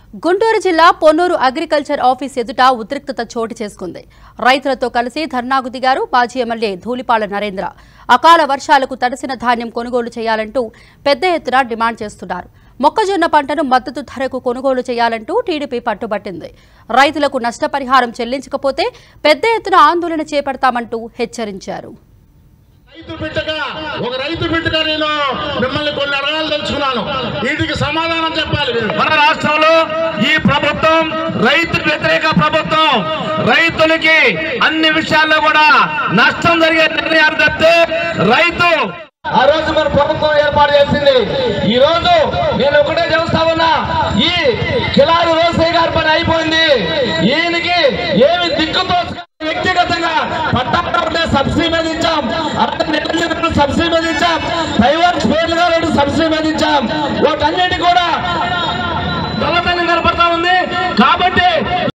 గుంటూరు జిల్లా Ponnuru agriculture office ఎదుట ఉద్రిక్తత చోటు చేసుకుంది రైతులతో కలిసి ధర్నాకు దిగారు మాజీ ఎమ్మెల్యే ధూళిపాల నరేంద్ర అకాల వర్షాలకు తడిసిన ధాన్యం కొనుగోలు చేయాలంటూ పెద్ద ఎత్తున డిమాండ్ చేస్తున్నారు మొక్కజొన్న పంటను మద్దతు ధరకు కొనుగోలు చేయాలంటూ టీడీపీ పట్టుబట్టింది రైతులకు నష్టపరిహారం చెల్లించకపోతే పెద్ద ఎత్తున ఆందోళన చేపడతామంటూ హెచ్చరించారు రైతు బిడ్డగా ఒక రైతు బిడ్డగా నేను మిమ్మల్ని కొన్ని అడగాలు తెలుసుకున్నాను వీటికి సమాధానం చెప్పాలి మీరు. మన రాష్ట్రంలో ఈ ప్రభుత్వం రైతు వ్యతిరేక ప్రభుత్వం రైతులకి అన్ని విషయాల్లో కూడా నష్టం జరిగే నిర్ణయాలు తప్పితే రైతు ఆ రోజు మన ప్రభుత్వం ఏర్పాటు చేసింది ఈ రోజు నేను ఒకటే చెబుతా ఉన్నా ఈ కిలారి రోసయ్య గారి పని అయిపోయింది ఈయనకి ఏమి దిక్కుతో వ్యక్తిగతంగా పట్టాపట్టే సబ్సిడీ మీద ఇచ్చాం అలాగే నిరంజన్ సబ్సిడీ మీద ఇచ్చాం డైవర్స్ పేర్లుగా రెండు సబ్సిడీ మీద ఇచ్చాం వాటన్నిటి కూడా